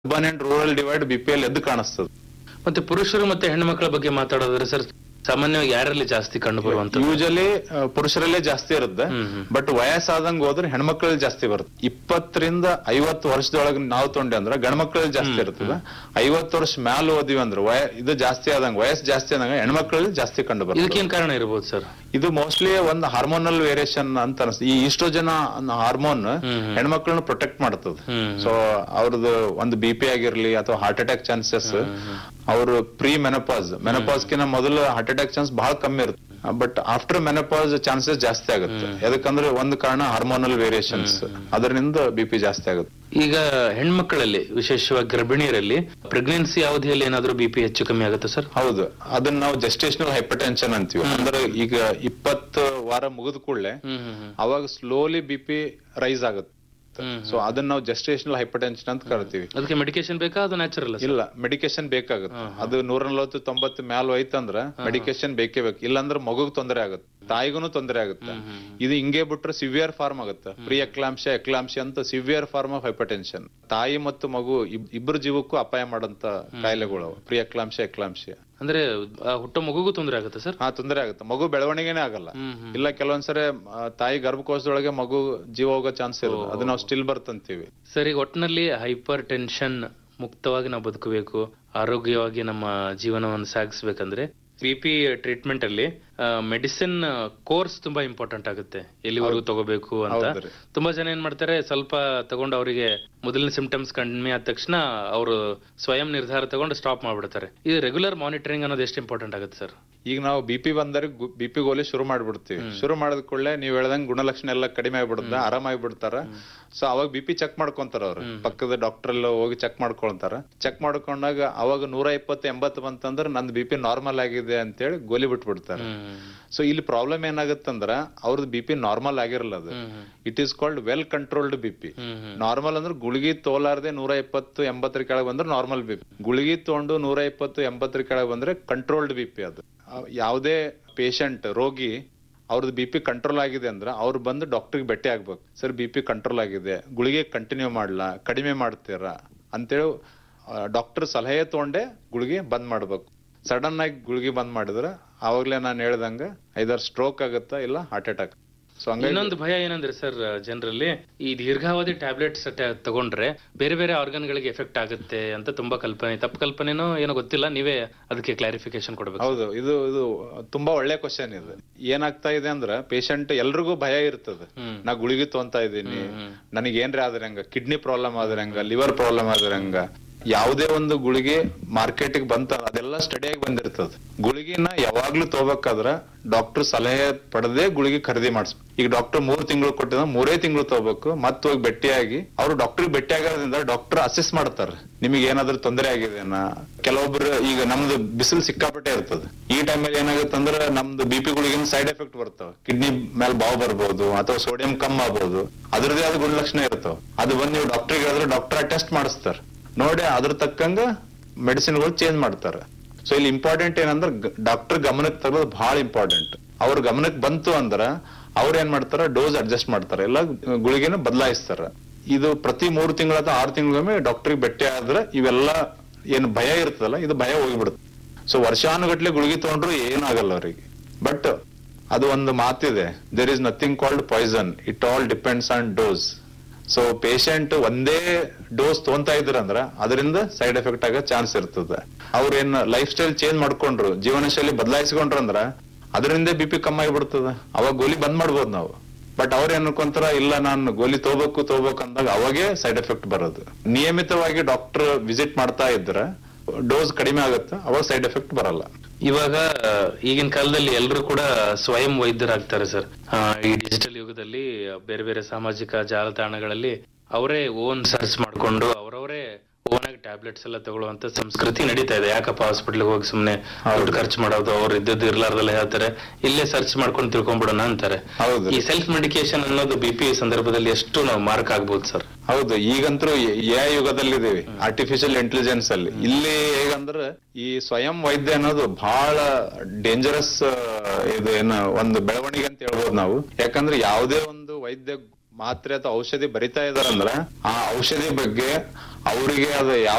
Urban and rural divide B P L ಎದ್ದು ಕಾಣಿಸ್ತದೆ ಮತ್ತೆ ಪುರುಷರು ಮತ್ತೆ ಹೆಣ್ಮಕ್ಳ ಬಗ್ಗೆ ಮಾತಾಡೋದ್ರೆ ಸರ್ ಸಾಮಾನ್ಯವಾಗಿ ಯಾರಲ್ಲಿ ಜಾಸ್ತಿ ಕಂಡು ಬರುವಂತ ಯೂಶಲಿ ಪುರುಷರಲ್ಲೇ ಜಾಸ್ತಿ ಇರುತ್ತೆ ಹ್ಮ್, ಹ್ಮ್. ಬಟ್ ವಯಸ್ಸಾದಂಗ್ ಹೋದ್ರೆ ಹೆಣ್ಮಕ್ಳಲ್ಲಿ ಜಾಸ್ತಿ ಬರುತ್ತೆ ಇಪ್ಪತ್ತರಿಂದ ಐವತ್ತು ವರ್ಷದೊಳಗೆ ನಾವು ತೊಂಡೆ ಅಂದ್ರೆ ಗಂಡ್ಮಕ್ಳಲ್ಲಿ ಜಾಸ್ತಿ ಇರ್ತದೆ ಐವತ್ತು ವರ್ಷ ಮ್ಯಾಲ ಓದಿವಿ ಅಂದ್ರೆ ವಯ ಇದು ಜಾಸ್ತಿ ಆದಂಗ ವಯಸ್ಸು ಜಾಸ್ತಿ ಆದಂಗ ಹೆಣ್ಮಕ್ಳಲ್ಲಿ ಜಾಸ್ತಿ ಕಂಡು ಬರುತ್ತೆ ಇದಕ್ಕೇನ್ ಕಾರಣ ಇರ್ಬೋದು ಸರ್ ಇದು ಮೋಸ್ಟ್ಲಿ ಒಂದು ಹಾರ್ಮೋನಲ್ ವೇರಿಯೇಷನ್ ಅಂತ ಅನಿಸ್ತದೆ ಈ ಇಸ್ಟ್ರೋಜನ್ ಹಾರ್ಮೋನ್ ಹ್ಮ್. ಹೆಣ್ಮಕ್ಳನ್ನ ಪ್ರೊಟೆಕ್ಟ್ ಮಾಡ್ತದೆ ಹ್ಮ್. ಸೊ ಅವ್ರದ್ದು ಒಂದು ಬಿ ಪಿ ಆಗಿರ್ಲಿ ಅಥವಾ ಹಾರ್ಟ್ ಅಟ್ಯಾಕ್ ಚಾನ್ಸಸ್ ಅವರು ಪ್ರೀ ಮೆನಪಾಸ್ ಮೆನಪಾಸ್ ಕಿನ್ನ ಮೊದಲು ಹಾರ್ಟ್ ಅಟ್ಯಾಕ್ ಚಾನ್ಸ್ ಬಹಳ ಕಮ್ಮಿ ಇರುತ್ತೆ ಬಟ್ ಆಫ್ಟರ್ ಮೆನಪಾಸ್ ಚಾನ್ಸಸ್ ಜಾಸ್ತಿ ಆಗುತ್ತೆ ಯಾಕಂದ್ರೆ ಒಂದು ಕಾರಣ ಹಾರ್ಮೋನಲ್ ವೇರಿಯೇಷನ್ಸ್ ಅದರಿಂದ ಬಿ ಪಿ ಜಾಸ್ತಿ ಆಗುತ್ತೆ ಈಗ ಹೆಣ್ಮಕ್ಳಲ್ಲಿ ವಿಶೇಷವಾಗಿ ಗರ್ಭಿಣಿಯರಲ್ಲಿ ಪ್ರೆಗ್ನೆನ್ಸಿ ಅವಧಿಯಲ್ಲಿ ಏನಾದ್ರೂ ಬಿ ಪಿ ಹೆಚ್ಚು ಕಮ್ಮಿ ಆಗುತ್ತೆ ಸರ್ ಹೌದು ಅದನ್ನ ನಾವು ಜಸ್ಟೇಷನಲ್ ಹೈಪರ್ಟೆನ್ಷನ್ ಅಂತೀವಿ ಅಂದ್ರೆ ಈಗ ಇಪ್ಪತ್ತು ವಾರ ಮುಗಿದ ಕೂಡಲೇ ಅವಾಗ ಸ್ಲೋಲಿ ಬಿ ಪಿ ರೈಸ್ ಆಗುತ್ತೆ ಸೊ ಅದನ್ನ ನಾವು ಜಸ್ಟೇಷನಲ್ ಹೈಪರ್ಟೆನ್ಷನ್ ಅಂತ ಕರಿತೀವಿ ಅದಕ್ಕೆ ಮೆಡಿಕೇಶನ್ ಬೇಕಾ ಅದು ನ್ಯಾಚುರಲ್ ಇಲ್ಲ ಮೆಡಿಕೇಶನ್ ಬೇಕಾಗುತ್ತೆ ಅದು ನೂರ ನಲವತ್ತು ತೊಂಬತ್ತು ಮ್ಯಾಲ್ ಹೋಯ್ತಂದ್ರ ಮೆಡಿಕೇಶನ್ ಬೇಕೇ ಬೇಕು ಇಲ್ಲಾಂದ್ರೆ ಮಗುಗ್ ತೊಂದರೆ ಆಗುತ್ತೆ ತಾಯಿಗೂ ತೊಂದರೆ ಆಗುತ್ತೆ ಇದು ಹಿಂಗೆ ಬಿಟ್ರೆ ಸಿವಿಯರ್ ಫಾರ್ಮ್ ಆಗುತ್ತೆ ಪ್ರೀ ಎಕ್ಲಾಂಶ ಎಕ್ಲಾಂಶ ಅಂತ ಸಿವಿಯರ್ ಫಾರ್ಮ್ ಆಫ್ ಹೈಪರ್ಟೆನ್ಷನ್ ತಾಯಿ ಮತ್ತು ಮಗು ಇಬ್- ಇಬ್ರು ಜೀವಕ್ಕೂ ಅಪಾಯ ಮಾಡಂತ ಕಾಯಿಲೆಗಳು ಅವು ಪ್ರೀ ಎಕ್ಲಾಂಶ ಎಕ್ಲಾಂಶ ಅಂದ್ರೆ ಆ ಹುಟ್ಟೋ ಮಗುಗೂ ತೊಂದರೆ ಆಗುತ್ತೆ ಸರ್ ಹಾ ತೊಂದರೆ ಆಗುತ್ತೆ ಮಗು ಬೆಳವಣಿಗೆನೇ ಆಗಲ್ಲ ಹ್ಮ್, ಹ್ಮ್. ಇಲ್ಲ ಕೆಲವೊಂದ್ಸರಿ ಆ, ತಾಯಿ ಗರ್ಭಕೋಶದೊಳಗೆ ಮಗು ಜೀವ ಹೋಗೋ ಚಾನ್ಸ್ ಇರುತ್ತೆ ಅದು ನಾವು ಸ್ಟಿಲ್ ಬರ್ತಂತೀವಿ ಸರ್ ಈಗ ಒಟ್ಟಿನಲ್ಲಿ ಹೈಪರ್ ಟೆನ್ಷನ್ ಮುಕ್ತವಾಗಿ ನಾವು ಬದುಕಬೇಕು ಆರೋಗ್ಯವಾಗಿ ನಮ್ಮ ಜೀವನವನ್ನು ಸಾಗಿಸ್ಬೇಕಂದ್ರೆ ಬಿ ಪಿ ಟ್ರೀಟ್ಮೆಂಟ್ ಅಲ್ಲಿ ಮೆಡಿಸಿನ್ ಕೋರ್ಸ್ ತುಂಬಾ ಇಂಪಾರ್ಟೆಂಟ್ ಆಗುತ್ತೆ ಎಲ್ಲಿವರೆಗೂ ತಗೋಬೇಕು ಅಂತ ಹೌದ್ರಿ. ತುಂಬಾ ಜನ ಏನ್ ಮಾಡ್ತಾರೆ ಸ್ವಲ್ಪ ತಗೊಂಡು ಅವರಿಗೆ ಮೊದಲಿನ ಸಿಂಪ್ಟಮ್ಸ್ ಕಡಿಮೆ ಆದ ತಕ್ಷಣ ಅವರು ಸ್ವಯಂ ನಿರ್ಧಾರ ತಗೊಂಡು ಸ್ಟಾಪ್ ಮಾಡ್ಬಿಡ್ತಾರೆ ಇದು ರೆಗ್ಯುಲರ್ ಮಾನಿಟರಿಂಗ್ ಅನ್ನೋದು ಎಷ್ಟು ಇಂಪಾರ್ಟೆಂಟ್ ಆಗುತ್ತೆ ಸರ್ ಈಗ ನಾವು ಬಿ ಪಿ ಬಂದರೆ ಬಿ ಪಿ ಗೋಲಿ ಶುರು ಮಾಡ್ಬಿಡ್ತೀವಿ ಶುರು ಮಾಡಿದ ಕೂಡಲೇ ನೀವ್ ಹೇಳ್ದಂಗ್ ಗುಣಲಕ್ಷಣ ಎಲ್ಲ ಕಡಿಮೆ ಆಗ್ಬಿಡುತ್ತೆ ಆರಾಮಾಗ್ಬಿಡ್ತಾರ ಸೊ ಅವಾಗ ಬಿ ಪಿ ಚೆಕ್ ಮಾಡ್ಕೊಂತಾರ ಅವ್ರು ಪಕ್ಕದ ಡಾಕ್ಟರ್ ಎಲ್ಲ ಹೋಗಿ ಚೆಕ್ ಮಾಡ್ಕೊಂತಾರ ಚೆಕ್ ಮಾಡ್ಕೊಂಡಾಗ ಅವಾಗ ನೂರ ಇಪ್ಪತ್ತು ಎಂಬತ್ತು ಬಂತಂದ್ರೆ ನಂದು ಬಿ ಪಿ ನಾರ್ಮಲ್ ಆಗಿದೆ ಅಂತೇಳಿ ಗೋಲಿ ಬಿಟ್ಬಿಡ್ತಾರೆ ಸೊ ಇಲ್ಲಿ ಪ್ರಾಬ್ಲಮ್ ಏನಾಗುತ್ತಂದ್ರ ಅವ್ರದ್ದು ಬಿ ಪಿ ನಾರ್ಮಲ್ ಆಗಿರಲ್ಲ ಅದು it is called well controlled B P normal ಅಂದ್ರೆ ಗುಳಿಗಿ ತೋಲಾರ್ದೆ ನೂರ ಇಪ್ಪತ್ತು ಎಂಬತ್ತರ ಕೆಳಗೆ ಬಂದ್ರೆ ನಾರ್ಮಲ್ ಬಿ ಪಿ ಗುಳಿಗಿ ತಗೊಂಡು ನೂರ ಇಪ್ಪತ್ತು ಎಂಬತ್ತರ ಕೆಳಗೆ ಬಂದ್ರೆ ಕಂಟ್ರೋಲ್ಡ್ ಬಿ ಪಿ ಅದು ಅವ್- ಯಾವುದೇ ಪೇಷಂಟ್ ರೋಗಿ ಅವ್ರದ್ದು ಬಿ ಪಿ ಕಂಟ್ರೋಲ್ ಆಗಿದೆ ಅಂದ್ರೆ ಅವ್ರು ಬಂದು ಡಾಕ್ಟರ್ಗೆ ಭೇಟಿ ಆಗ್ಬೇಕು ಸರ್ ಬಿ ಪಿ ಕಂಟ್ರೋಲ್ ಆಗಿದೆ ಗುಳಿಗೆ ಕಂಟಿನ್ಯೂ ಮಾಡ್ಲಾ ಕಡಿಮೆ ಮಾಡ್ತೀರಾ ಅಂತೇಳಿ ಡಾಕ್ಟರ್ ಸಲಹೆ ತಗೊಂಡೆ ಗುಳಿಗೆ ಬಂದ್ ಮಾಡ್ಬೇಕು ಸಡನ್ ಆಗಿ ಗುಳಿಗೆ ಬಂದ್ ಮಾಡಿದ್ರೆ ಆವಾಗ್ಲೇ ನಾನು ಹೇಳ್ದಂಗ ಐದಾರು ಸ್ಟ್ರೋಕ್ ಆಗುತ್ತಾ ಇಲ್ಲ ಹಾರ್ಟ್ ಅಟ್ಯಾಕ್ ಸೊ ಹಂಗಾಗಿ ಇನ್ನೊಂದು ಭಯ ಏನಂದ್ರೆ ಸರ್ ಜನರಲ್ಲಿ ಈ ದೀರ್ಘಾವಧಿ ಟ್ಯಾಬ್ಲೆಟ್ಸ್ ತಗೊಂಡ್ರೆ ಬೇರೆ ಬೇರೆ ಆರ್ಗನ್ ಗಳಿಗೆ ಎಫೆಕ್ಟ್ ಆಗುತ್ತೆ ಅಂತ ತುಂಬಾ ಕಲ್ಪನೆ ತಪ್ಪು ಕಲ್ಪನೆನೋ ಏನೋ ಗೊತ್ತಿಲ್ಲ ನೀವೇ ಅದಕ್ಕೆ ಕ್ಲಾರಿಫಿಕೇಶನ್ ಕೊಡ್ಬೇಕು ಹೌದು ಇದು ಇದು ತುಂಬಾ ಒಳ್ಳೆ ಕ್ವಶನ್ ಇದು ಏನಾಗ್ತಾ ಇದೆ ಅಂದ್ರ ಪೇಷಂಟ್ ಎಲ್ರಿಗೂ ಭಯ ಇರ್ತದೆ ಹ್ಮ್. ನಾ ಗುಳಿಗೆ ತೊಂತಾ ಇದ್ದೀನಿ ನನಗೆ ಏನ್ರಿ ಆದ್ರೆ ಹಂಗ ಕಿಡ್ನಿ ಪ್ರಾಬ್ಲಮ್ ಆದ್ರೆ ಹಂಗ ಲಿವರ್ ಪ್ರಾಬ್ಲಮ್ ಆದ್ರೆ ಹಂಗ ಯಾವುದೇ ಒಂದು ಗುಳಿಗೆ ಮಾರ್ಕೆಟಿಗೆ ಬಂತ ಅದೆಲ್ಲ ಸ್ಟಡಿಯಾಗಿ ಬಂದಿರ್ತದೆ ಗುಳಿಗೆನ ಯಾವಾಗ್ಲೂ ತಗೋಬೇಕಾದ್ರ ಡಾಕ್ಟರ್ ಸಲಹೆ ಪಡೆದೇ ಗುಳಿಗೆ ಖರೀದಿ ಮಾಡಿಸ್ಬೇಕು ಈಗ ಡಾಕ್ಟರ್ ಮೂರ್ ತಿಂಗಳು ಕೊಟ್ಟಿದ ಮೂರೇ ತಿಂಗಳು ತಗೋಬೇಕು ಮತ್ತೆ ಹೋಗಿ ಭೇಟಿಯಾಗಿ ಅವ್ರು ಡಾಕ್ಟರ್ ಭೇಟಿ ಆಗೋದ್ರಿಂದ ಡಾಕ್ಟರ್ ಅಸೆಸ್ ಮಾಡ್ತಾರೆ ನಿಮಗೆ ಏನಾದ್ರೂ ತೊಂದರೆ ಆಗಿದೆನಾ ಕೆಲವೊಬ್ರು ಈಗ ನಮ್ದು ಬಿಸಿಲು ಸಿಕ್ಕಾಪಟ್ಟೆ ಇರ್ತದೆ ಈ ಟೈಮಲ್ಲಿ ಏನಾಗುತ್ತೆ ಅಂದ್ರೆ ನಮ್ದು ಬಿ ಪಿ ಗುಳಿಗಿನ ಸೈಡ್ ಎಫೆಕ್ಟ್ ಬರ್ತಾವ ಕಿಡ್ನಿ ಮೇಲೆ ಬಾವು ಬರ್ಬೋದು ಅಥವಾ ಸೋಡಿಯಂ ಕಮ್ಮಿ ಆಗ್ಬೋದು ಅದ್ರದೇ ಆದ ಗುಣಲಕ್ಷಣ ಇರ್ತಾವ ಅದು ಬಂದು ನೀವು ಡಾಕ್ಟರ್ಗೆ ಹೇಳಿದ್ರೆ ಡಾಕ್ಟರ್ ಟೆಸ್ಟ್ ಮಾಡಿಸ್ತಾರ ನೋಡಿ ಅದ್ರ ತಕ್ಕಂಗ ಮೆಡಿಸಿನ್ಗಳು ಚೇಂಜ್ ಮಾಡ್ತಾರೆ ಸೊ ಇಲ್ಲಿ ಇಂಪಾರ್ಟೆಂಟ್ ಏನಂದ್ರೆ ಡಾಕ್ಟರ್ ಗಮನಕ್ಕೆ ತರೋದು ಬಹಳ ಇಂಪಾರ್ಟೆಂಟ್ ಅವ್ರ ಗಮನಕ್ಕೆ ಬಂತು ಅಂದ್ರ ಅವ್ರ ಏನ್ ಮಾಡ್ತಾರ ಡೋಸ್ ಅಡ್ಜಸ್ಟ್ ಮಾಡ್ತಾರೆ ಎಲ್ಲ ಗುಳಿಗೆನ ಬದಲಾಯಿಸ್ತಾರ ಇದು ಪ್ರತಿ ಮೂರು ತಿಂಗಳ ಅಥವಾ ಆರು ತಿಂಗಳಿಗೊಮ್ಮೆ ಡಾಕ್ಟರ್ಗೆ ಭೇಟಿ ಆದ್ರೆ ಇವೆಲ್ಲ ಏನ್ ಭಯ ಇರ್ತದಲ್ಲ ಇದು ಭಯ ಹೋಗ್ಬಿಡುತ್ತೆ ಸೊ ವರ್ಷಾನುಗಟ್ಲೆ ಗುಳಿಗೆ ತಗೊಂಡ್ರು ಏನಾಗಲ್ಲ ಅವರಿಗೆ ಬಟ್ ಅದು ಒಂದು ಮಾತಿದೆ there is nothing called poison it all depends on dose so patient ಒಂದೇ ಡೋಸ್ ತೊಗೊಂತಾ ಇದ್ರಂದ್ರ ಅದರಿಂದ ಸೈಡ್ ಎಫೆಕ್ಟ್ ಆಗೋ ಚಾನ್ಸ್ ಇರ್ತದೆ ಅವ್ರ ಏನ್ ಲೈಫ್ ಸ್ಟೈಲ್ ಚೇಂಜ್ ಮಾಡ್ಕೊಂಡ್ರು ಜೀವನ ಶೈಲಿ ಬದಲಾಯಿಸ್ಕೊಂಡ್ರು ಅಂದ್ರ ಅದರಿಂದ ಬಿ ಪಿ ಕಮ್ಮಿ ಆಗಿಬಿಡ್ತದ ಅವಾಗ ಗೋಲಿ ಬಂದ್ ಮಾಡ್ಬೋದು ನಾವು ಬಟ್ ಅವ್ರ ಏನ್ ಅನ್ಕೊಂತಾರ ಇಲ್ಲ ನಾನು ಗೋಲಿ ತಗೋಬೇಕು ತಗೋಬೇಕು ಅಂದಾಗ ಅವಾಗೇ ಸೈಡ್ ಎಫೆಕ್ಟ್ ಬರೋದು ನಿಯಮಿತವಾಗಿ ಡಾಕ್ಟರ್ ವಿಸಿಟ್ ಮಾಡ್ತಾ ಇದ್ರ ಡೋಸ್ ಕಡಿಮೆ ಆಗುತ್ತೆ ಅವಾಗ ಸೈಡ್ ಎಫೆಕ್ಟ್ ಬರಲ್ಲ ಇವಾಗ ಆ, ಈಗಿನ ಕಾಲದಲ್ಲಿ ಎಲ್ಲರೂ ಕೂಡ ಸ್ವಯಂ ವೈದ್ಯರಾಗ್ತಾರೆ ಸರ್ ಆ, ಈ ಡಿಜಿಟಲ್ ಯುಗದಲ್ಲಿ ಬೇರೆ ಬೇರೆ ಸಾಮಾಜಿಕ ಜಾಲತಾಣಗಳಲ್ಲಿ ಅವರೇ ಓನ್ ಸರ್ಚ್ ಮಾಡ್ಕೊಂಡು ಅವರವರೇ ಓನ್ ಆಗಿ ಟ್ಯಾಬ್ಲೆಟ್ಸ್ ಎಲ್ಲ ತಗೊಳ್ಳುವಂತ ಸಂಸ್ಕೃತಿ ನಡೀತಾ ಇದೆ ಯಾಕಪ್ಪ ಹಾಸ್ಪಿಟ್ಲ್ ಹೋಗಿ ಸುಮ್ನೆ ದುಡ್ಡು ಖರ್ಚು ಮಾಡೋದು ಅವ್ರು ಇದ್ದದ್ದು ಇರ್ಲಾರ್ದಲ್ಲ ಹೇಳ್ತಾರೆ ಇಲ್ಲೇ ಸರ್ಚ್ ಮಾಡ್ಕೊಂಡು ತಿಳ್ಕೊಂಡ್ಬಿಡೋಣ ಅಂತಾರೆ ಹೌದು ಈ ಸೆಲ್ಫ್ ಮೆಡಿಕೇಶನ್ ಅನ್ನೋದು ಬಿ ಪಿ ಸಂದರ್ಭದಲ್ಲಿ ಎಷ್ಟು ನಾವು ಮಾರ್ಕ್ ಆಗ್ಬೋದು ಸರ್ ಹೌದು ಈಗಂತೂ ಎ ಯುಗದಲ್ಲಿದ್ದೀವಿ ಆರ್ಟಿಫಿಷಿಯಲ್ ಇಂಟೆಲಿಜೆನ್ಸ್ ಅಲ್ಲಿ ಇಲ್ಲಿ ಹೇಗಂದ್ರೆ ಈ ಸ್ವಯಂ ವೈದ್ಯ ಅನ್ನೋದು ಬಹಳ ಡೇಂಜರಸ್ ಇದು ಏನು ಒಂದು ಬೆಳವಣಿಗೆ ಅಂತ ಹೇಳ್ಬೋದು ನಾವು ಯಾಕಂದ್ರೆ ಯಾವುದೇ ಒಂದು ವೈದ್ಯ ಮಾತ್ರೆ ಅಥವಾ ಔಷಧಿ ಬರಿತಾ ಇದಾರಂದ್ರ ಆ ಔಷಧಿ ಬಗ್ಗೆ ಅವರಿಗೆ ಅದು ಯಾವ